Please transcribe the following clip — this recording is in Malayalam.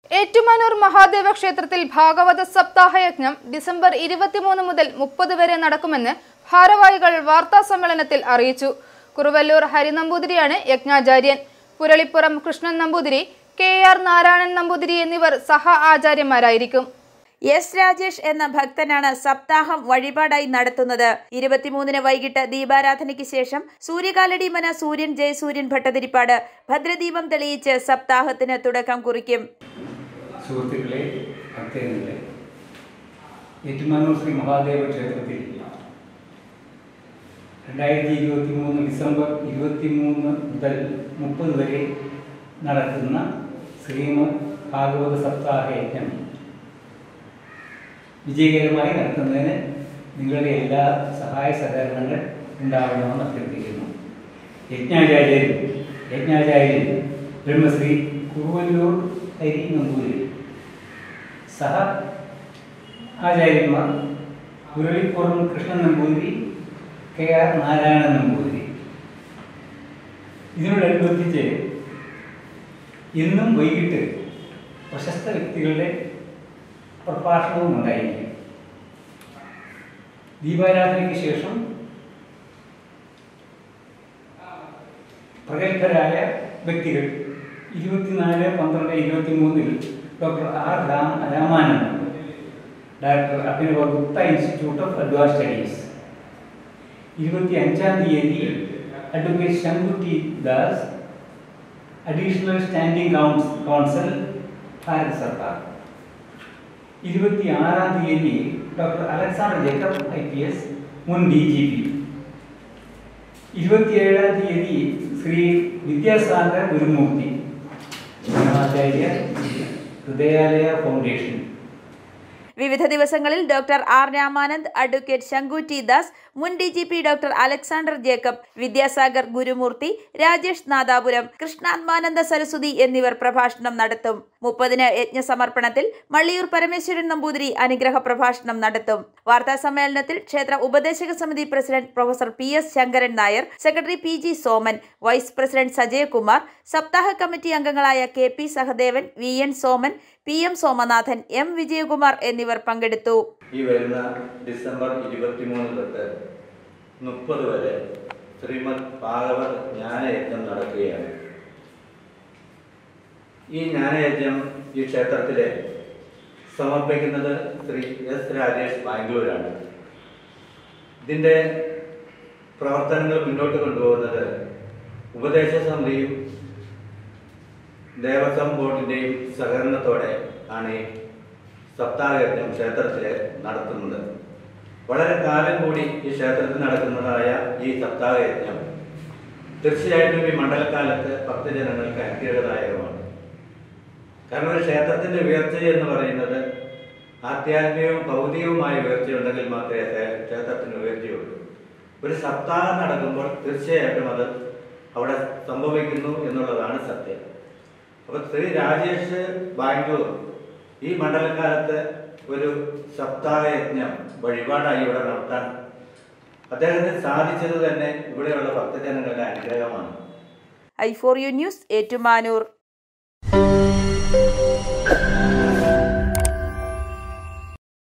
ഏറ്റുമാനൂർ മഹാദേവ ക്ഷേത്രത്തിൽ ഭാഗവത സപ്താഹ യജ്ഞം ഡിസംബർ ഇരുപത്തിമൂന്ന് മുതൽ മുപ്പത് വരെ നടക്കുമെന്ന് ഭാരവാഹികൾ വാർത്താ സമ്മേളനത്തിൽ അറിയിച്ചു കുറുവല്ലൂർ ഹരിനമ്പൂതിരിയാണ് യജ്ഞാചാര്യൻ പുരളിപ്പുറം കൃഷ്ണൻ നമ്പൂതിരി കെ ആർ നാരായണൻ നമ്പൂതിരി എന്നിവർ സഹ ആചാര്യന്മാരായിരിക്കും എസ് രാജേഷ് എന്ന ഭക്തനാണ് സപ്താഹം വഴിപാടായി നടത്തുന്നത് ഇരുപത്തിമൂന്നിന് വൈകിട്ട് ദീപാരാധനയ്ക്ക് ശേഷം സൂര്യകാലടി മന സൂര്യൻ ജയസൂര്യൻ ഭട്ടതിരിപ്പാട് ഭദ്രദീപം തെളിയിച്ച് സപ്താഹത്തിന് തുടക്കം കുറിക്കും സുഹൃത്തുക്കളെ ഭക്തജനങ്ങളെ ഏറ്റുമാനൂർ ശ്രീ മഹാദേവ ക്ഷേത്രത്തിൽ രണ്ടായിരത്തി ഇരുപത്തി മൂന്ന് ഡിസംബർ ഇരുപത്തി മൂന്ന് മുതൽ മുപ്പത് വരെ നടക്കുന്ന ശ്രീമദ് ഭാഗവത സപ്താഹ യജ്ഞം വിജയകരമായി നടത്തുന്നതിന് നിങ്ങളുടെ എല്ലാ സഹായ സഹകരണങ്ങൾ ഉണ്ടാവണമെന്ന് അഭ്യർത്ഥിക്കുന്നു യജ്ഞാചാര്യൻ യജ്ഞാചാര്യൻ ബ്രഹ്മശ്രീ കുറുവല്ലൂർ ഹരി നമ്പൂതിരി സഹ ആചാര്യന്മാർ മുരളിപ്പുറം കൃഷ്ണൻ നമ്പൂതിരി കെ ആർ നാരായണൻ നമ്പൂതിരി ഇതിനോടനുബന്ധിച്ച് ഇന്നും വൈകിട്ട് പ്രശസ്ത വ്യക്തികളുടെ പ്രഭാഷണവും ഉണ്ടായിരിക്കും ദീപാരാധനയ്ക്ക് ശേഷം പ്രഗത്ഭരായ വ്യക്തികൾ ഇരുപത്തിനാല് പന്ത്രണ്ട് ഇരുപത്തി മൂന്നിൽ doctor R Ram Ramanand director Abhinava Gupta institute of advance studies ഇരുപത്തി അഞ്ചാം തീയതി advocate Sankutty Das additional standing couns council Bharat സർക്കാർ ഇരുപത്തി ആറാം തീയതി doctor Alexander Jacob I P S മുൻ ഡി ജി പി ഇരുപത്തിയേഴാം തീയതി ശ്രീ വിദ്യാസാഗർ ഗുരുമൂർത്തി ബ്രഹ്മാചാര്യ ഹൃദയാലയ ഫൗണ്ടേഷൻ വിവിധ ദിവസങ്ങളിൽ doctor R Ramanand advocate Sanku T Das മുൻ D G P doctor Alexander Jacob Vidyasagar Gurumurthy Rajesh Nadapuram Krishnatmananda Saraswati എന്നിവർ പ്രഭാഷണം നടത്തും മുപ്പതിന് യജ്ഞസമർപ്പണത്തിൽ മള്ളിയൂർ പരമേശ്വരൻ നമ്പൂതിരി അനുഗ്രഹ പ്രഭാഷണം നടത്തും വാർത്താ സമ്മേളനത്തിൽ ക്ഷേത്ര ഉപദേശക സമിതി president professor P S Sankaran Nair secretary P G Soman vice president Sajayakumar സപ്താഹ കമ്മിറ്റി അംഗങ്ങളായ K P Sahadevan V N Soman P M Somanathan M Vijayakumar എന്നിവർ പങ്കെടുത്തു ഈ വരുന്ന ഡിസംബർ ഇരുപത്തിമൂന്ന് തൊട്ട് മുപ്പത് വരെ ശ്രീമദ് ഭാഗവത് ജ്ഞാനയജ്ഞം നടക്കുകയാണ് ഈ ജ്ഞാനയജ്ഞം ഈ ക്ഷേത്രത്തിലെ സമർപ്പിക്കുന്നത് ശ്രീ എസ് രാജേഷ് ബാംഗ്ലൂരാണ് ഇതിൻ്റെ പ്രവർത്തനങ്ങൾ മുന്നോട്ട് കൊണ്ടുപോകുന്നത് ഉപദേശ സമിതിയും ദേവസ്വം ബോർഡിൻ്റെയും സഹകരണത്തോടെ ആണ് ഈ സപ്താഹയജ്ഞം ക്ഷേത്രത്തിൽ നടത്തുന്നത് വളരെ കാലം കൂടി ഈ ക്ഷേത്രത്തിൽ നടക്കുന്നതായ ഈ സപ്താഹയജ്ഞം തീർച്ചയായിട്ടും ഈ മണ്ഡലകാലത്ത് ഭക്തജനങ്ങൾക്ക് അനുഗ്രഹദായകമാണ് കാരണം ഒരു ക്ഷേത്രത്തിന്റെ ഉയർച്ച എന്ന് പറയുന്നത് ആധ്യാത്മികവും ഭൗതികവുമായ ഉയർച്ചയുണ്ടെങ്കിൽ മാത്രമേ ക്ഷേ- ക്ഷേത്രത്തിന് ഉയർച്ചയുള്ളൂ ഒരു സപ്താഹം നടക്കുമ്പോൾ തീർച്ചയായിട്ടും അത് അവിടെ സംഭവിക്കുന്നു എന്നുള്ളതാണ് സത്യം അപ്പൊ ശ്രീ രാജേഷ് ബാംഗ്ലൂർ ഈ മണ്ഡലകാലത്ത് ഒരു സപ്താഹയജ്ഞം വഴിപാടായി ഇവിടെ നടത്താൻ അദ്ദേഹത്തിന് സാധിച്ചത് തന്നെ ഇവിടെയുള്ള ഭക്തജനങ്ങളുടെ അനുഗ്രഹമാണ് I for you news Ettumanoor